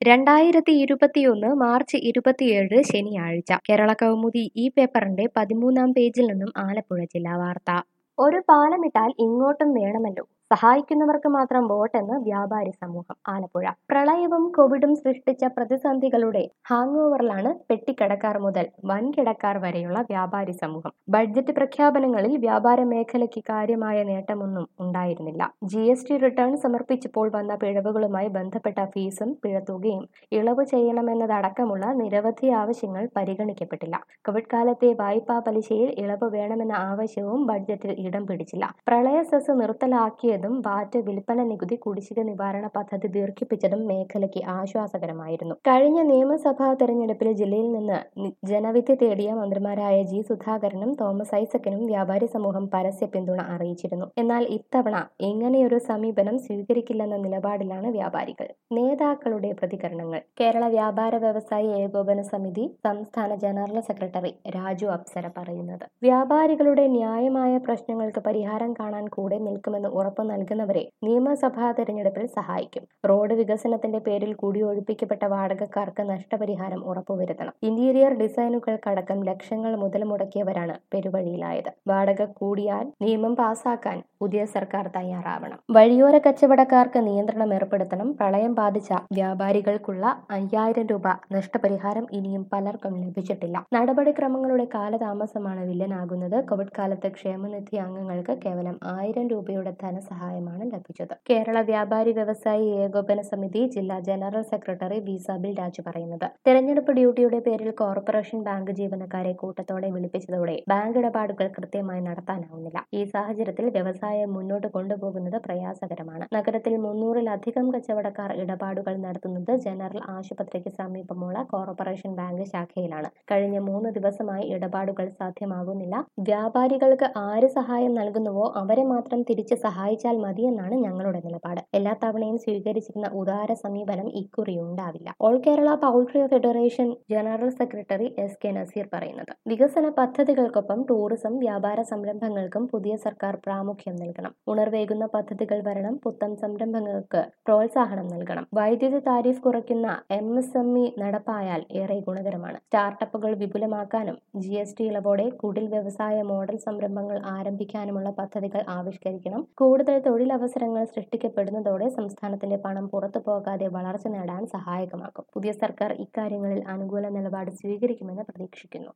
രണ്ടായിരത്തി ഇരുപത്തിയൊന്ന് മാർച്ച് ഇരുപത്തിയേഴ് ശനിയാഴ്ച കേരള കൗമുദി ഈ പേപ്പറിന്റെ പതിമൂന്നാം പേജിൽ നിന്നും ആലപ്പുഴ ജില്ലാ വാർത്ത ഒരു പാലമിട്ടാൽ ഇങ്ങോട്ടും വേണമല്ലോ സഹായിക്കുന്നവർക്ക് മാത്രം വോട്ടെന്ന് വ്യാപാരി സമൂഹം ആലപ്പുഴ പ്രളയവും കോവിഡും സൃഷ്ടിച്ച പ്രതിസന്ധികളുടെ ഹാങ് ഓവറിലാണ് പെട്ടിക്കടക്കാർ മുതൽ വൻകിടക്കാർ വരെയുള്ള വ്യാപാരി സമൂഹം ബഡ്ജറ്റ് പ്രഖ്യാപനങ്ങളിൽ വ്യാപാര മേഖലയ്ക്ക് കാര്യമായ നേട്ടമൊന്നും ഉണ്ടായിരുന്നില്ല ജി എസ് ടി റിട്ടേൺ സമർപ്പിച്ചപ്പോൾ വന്ന പിഴവുകളുമായി ബന്ധപ്പെട്ട ഫീസും പിഴത്തുകയും ഇളവ് ചെയ്യണമെന്നതടക്കമുള്ള നിരവധി ആവശ്യങ്ങൾ പരിഗണിക്കപ്പെട്ടില്ല കോവിഡ് കാലത്തെ വായ്പാ പലിശയിൽ ഇളവ് വേണമെന്ന ആവശ്യവും ബഡ്ജറ്റിൽ ഇടം പിടിച്ചില്ല പ്രളയ സെസ് നിർത്തലാക്കിയതും വാറ്റ് വിൽപ്പന നികുതി കുടിശ്ശിക നിവാരണ പദ്ധതി ദീർഘിപ്പിച്ചതും മേഖലയ്ക്ക് ആശ്വാസകരമായിരുന്നു കഴിഞ്ഞ നിയമസഭാ തെരഞ്ഞെടുപ്പിൽ ജില്ലയിൽ നിന്ന് നി- ജനവിധി തേടിയ മന്ത്രിമാരായ ജി സുധാകരനും തോമസ് ഐസക്കിനും വ്യാപാരി സമൂഹം പരസ്യ പിന്തുണ അറിയിച്ചിരുന്നു എന്നാൽ ഇത്തവണ ഇങ്ങനെയൊരു സമീപനം സ്വീകരിക്കില്ലെന്ന നിലപാടിലാണ് വ്യാപാരികൾ നേതാക്കളുടെ പ്രതികരണങ്ങൾ കേരള വ്യാപാര വ്യവസായ ഏകോപന സമിതി സംസ്ഥാന ജനറൽ സെക്രട്ടറി രാജു അപ്സര പറയുന്നത് വ്യാപാരികളുടെ ന്യായമായ പ്രശ്നങ്ങൾക്ക് പരിഹാരം കാണാൻ കൂടെ നിൽക്കുമെന്ന് ഉറപ്പു നൽകുന്നവരെ നിയമസഭാ തെരഞ്ഞെടുപ്പിൽ സഹായിക്കും റോഡ് വികസനത്തിന്റെ പേരിൽ കൂടി ഒഴിപ്പിക്കപ്പെട്ട വാടകക്കാർക്ക് നഷ്ടപരിഹാരം ഉറപ്പുവരുത്തണം ഇന്റീരിയർ ഡിസൈനുകൾക്കടക്കം ലക്ഷങ്ങൾ മുതൽ മുടക്കിയവരാണ് പെരുവഴിയിലായത് വാടക കൂടിയാൽ നിയമം പാസാക്കാൻ പുതിയ സർക്കാർ തയ്യാറാവണം വഴിയോര കച്ചവടക്കാർക്ക് നിയന്ത്രണം ഏർപ്പെടുത്തണം പ്രളയം ബാധിച്ച വ്യാപാരികൾക്കുള്ള അയ്യായിരം രൂപ നഷ്ടപരിഹാരം ഇനിയും പലർക്കും ലഭിച്ചിട്ടില്ല നടപടിക്രമങ്ങളുടെ കാലതാമസമാണ് വില്ലനാകുന്നത് കോവിഡ് കാലത്ത് ക്ഷേമനിധി അംഗങ്ങൾക്ക് കേവലം ആയിരം രൂപയുടെ ധനസഹായമാണ് ലഭിച്ചത് കേരള വ്യാപാരി വ്യവസായി ഏകോപന സമിതി ജില്ലാ general secretary V Sabil Raju പറയുന്നത് തെരഞ്ഞെടുപ്പ് ഡ്യൂട്ടിയുടെ പേരിൽ കോർപ്പറേഷൻ ബാങ്ക് ജീവനക്കാരെ കൂട്ടത്തോടെ വിളിപ്പിച്ചതോടെ ബാങ്ക് ഇടപാടുകൾ കൃത്യമായി നടത്താനാവുന്നില്ല ഈ സാഹചര്യത്തിൽ വ്യവസായം മുന്നോട്ട് കൊണ്ടുപോകുന്നത് പ്രയാസകരമാണ് നഗരത്തിൽ മുന്നൂറിലധികം കച്ചവടക്കാർ ഇടപാടുകൾ നടത്തുന്നത് ജനറൽ ആശുപത്രിക്ക് സമീപമുള്ള കോർപ്പറേഷൻ ബാങ്ക് ശാഖയിലാണ് കഴിഞ്ഞ മൂന്ന് ദിവസമായി ഇടപാടുകൾ സാധ്യമാകുന്നില്ല വ്യാപാരികൾക്ക് ആര് സഹായം നൽകുന്നുവോ അവരെ മാത്രം തിരിച്ച് സഹായിച്ചാൽ മതിയെന്നാണ് ഞങ്ങളുടെ നിലപാട് എല്ലാ തവണയും സ്വീകരിച്ചിരുന്ന ഉദാര സമീപനം ഇക്കുറി ഉണ്ടാവില്ല all Kerala poultry federation general secretary S K Nazeer പറയുന്നത് വികസന പദ്ധതികൾക്കൊപ്പം ടൂറിസം വ്യാപാര സംരംഭങ്ങൾക്കും പുതിയ സർക്കാർ പ്രാമുഖ്യം നൽകണം ഉണർവേകുന്ന പദ്ധതികൾ വരണം പുത്തൻ സംരംഭങ്ങൾക്ക് പ്രോത്സാഹനം നൽകണം വൈദ്യുതി താരിഫ് കുറയ്ക്കുന്ന എം എസ് എം ഇ നടപ്പായാൽ ഏറെ ഗുണകരമാണ് സ്റ്റാർട്ടപ്പുകൾ വിപുലമാക്കാനും ജി എസ് ടി ഇളവോടെ കുടിൽ വ്യവസായ മോഡൽ സംരംഭങ്ങൾ ആരംഭിക്കാനുമുള്ള പദ്ധതികൾ ആവിഷ്കരിക്കണം കൂടുതൽ തൊഴിലവസരങ്ങൾ സൃഷ്ടിക്കപ്പെടുന്നതോടെ സംസ്ഥാനത്തിന്റെ പണം പുറത്തു പോകാതെ വളർച്ച നേടാൻ സഹായകമാക്കും പുതിയ സർക്കാർ ഇക്കാര്യങ്ങളിൽ അനുകൂല നിലപാട് സ്വീകരിക്കുമെന്ന് പ്രതീക്ഷിക്കുന്നു